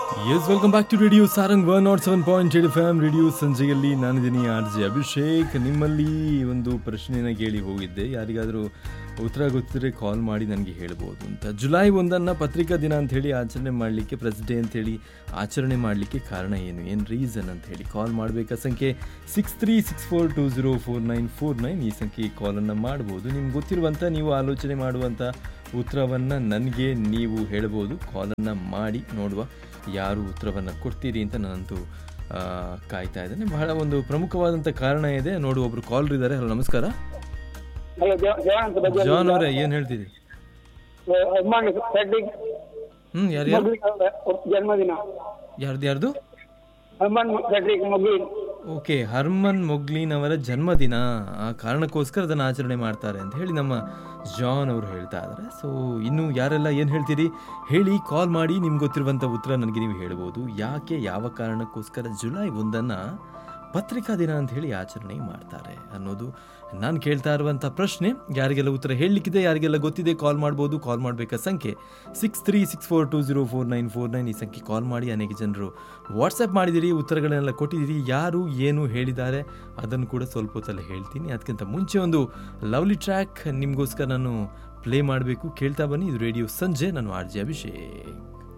S welcome back to radio Sarang one nought seven point eight FM radio ಸಂಜೆಯಲ್ಲಿ ನಾನಿದ್ದೀನಿ R J Abhishek ನಿಮ್ಮಲ್ಲಿ ಒಂದು ಪ್ರಶ್ನೆನ ಕೇಳಿ ಹೋಗಿದ್ದೆ ಯಾರಿಗಾದರೂ ಉತ್ತರ ಗೊತ್ತಿದ್ರೆ ಕಾಲ್ ಮಾಡಿ ನನಗೆ ಹೇಳ್ಬೋದು ಅಂತ ಜುಲೈ ಒಂದನ್ನು ಪತ್ರಿಕಾ ದಿನ ಅಂತ ಹೇಳಿ ಆಚರಣೆ ಮಾಡಲಿಕ್ಕೆ ಪ್ರೆಸಿಡೆ ಅಂತೇಳಿ ಆಚರಣೆ ಮಾಡಲಿಕ್ಕೆ ಕಾರಣ ಏನು ಏನು ರೀಸನ್ ಅಂತ ಹೇಳಿ ಕಾಲ್ ಮಾಡಬೇಕಾ ಸಂಖ್ಯೆ six three six four two zero four nine four nine ಈ ಸಂಖ್ಯೆಗೆ ಕಾಲನ್ನು ಮಾಡ್ಬೋದು ನಿಮ್ಗೆ ಗೊತ್ತಿರುವಂಥ ನೀವು ಆಲೋಚನೆ ಮಾಡುವಂಥ ಉತ್ತರವನ್ನು ನನಗೆ ನೀವು ಹೇಳ್ಬೋದು ಕಾಲನ್ನು ಮಾಡಿ ನೋಡುವ ಯಾರು ಉತ್ತರವನ್ನು ಕೊಡ್ತೀರಿ ಅಂತ ನಾನಂತೂ ಆ, ಕಾಯ್ತಾ ಇದ್ದೇನೆ ಬಹಳ ಒಂದು ಪ್ರಮುಖವಾದಂಥ ಕಾರಣ ಇದೆ ನೋಡು ಒಬ್ರು ಕಾಲ್ ಇದ್ದಾರೆ ಹಲೋ ನಮಸ್ಕಾರ ಹಲೋ ಜವಾನ್ ಅಂತ ಬಗ್ಗೆ ಜಾನ್ ಅವರೇ ಏನು ಹೇಳ್ತೀರಿ ಅಭಿಮಾನಿ ಫ್ರೆಡ್ರಿಕ್ ಹ್ಞೂ ಯಾರು ಯಾರು ಮೊಗ್ಲಿನ್ ಅವರ ಜನ್ಮದಿನ ಯಾರ್ದು ಯಾರ್ದು Hermann Friedrich Mogling okay Hermann Mogling ಅವರ ಜನ್ಮದಿನ ಆ ಕಾರಣಕ್ಕೋಸ್ಕರ ಅದನ್ನು ಆಚರಣೆ ಮಾಡ್ತಾರೆ ಅಂತ ಹೇಳಿ ನಮ್ಮ ಜಾನ್ ಅವರು ಹೇಳ್ತಾ ಇದ್ದಾರೆ ಸೊ ಇನ್ನು ಯಾರೆಲ್ಲ ಏನು ಹೇಳ್ತೀರಿ ಹೇಳಿ ಕಾಲ್ ಮಾಡಿ ನಿಮ್ಗೆ ಗೊತ್ತಿರುವಂಥ ಉತ್ತರ ನನಗೆ ನೀವು ಹೇಳ್ಬೋದು ಯಾಕೆ ಯಾವ ಕಾರಣಕ್ಕೋಸ್ಕರ ಜುಲೈ ಒಂದನ್ನು ಪತ್ರಿಕಾ ದಿನ ಅಂತ ಹೇಳಿ ಆಚರಣೆ ಮಾಡ್ತಾರೆ ಅನ್ನೋದು ನಾನು ಕೇಳ್ತಾ ಇರುವಂಥ ಪ್ರಶ್ನೆ ಯಾರಿಗೆಲ್ಲ ಉತ್ತರ ಹೇಳಲಿಕ್ಕಿದೆ ಯಾರಿಗೆಲ್ಲ ಗೊತ್ತಿದೆ ಕಾಲ್ ಮಾಡ್ಬೋದು ಕಾಲ್ ಮಾಡಬೇಕಾ ಸಂಖ್ಯೆ six three six four two zero four nine four nine ಈ ಸಂಖ್ಯೆ ಕಾಲ್ ಮಾಡಿ ಅನೇಕ ಜನರು ವಾಟ್ಸಪ್ ಮಾಡಿದಿರಿ ಉತ್ತರಗಳನ್ನೆಲ್ಲ ಕೊಟ್ಟಿದ್ದೀರಿ ಯಾರು ಏನು ಹೇಳಿದ್ದಾರೆ ಅದನ್ನು ಕೂಡ ಸ್ವಲ್ಪ ಹೊತ್ತಲ್ಲಿ ಹೇಳ್ತೀನಿ ಅದಕ್ಕಿಂತ ಮುಂಚೆ ಒಂದು ಲವ್ಲಿ ಟ್ರ್ಯಾಕ್ ನಿಮಗೋಸ್ಕರ ನಾನು ಪ್ಲೇ ಮಾಡಬೇಕು ಕೇಳ್ತಾ ಬನ್ನಿ ಇದು ರೇಡಿಯೋ ಸಂಜೆ ನಾನು ಆರ್ ಜೆ ಅಭಿಷೇಕ್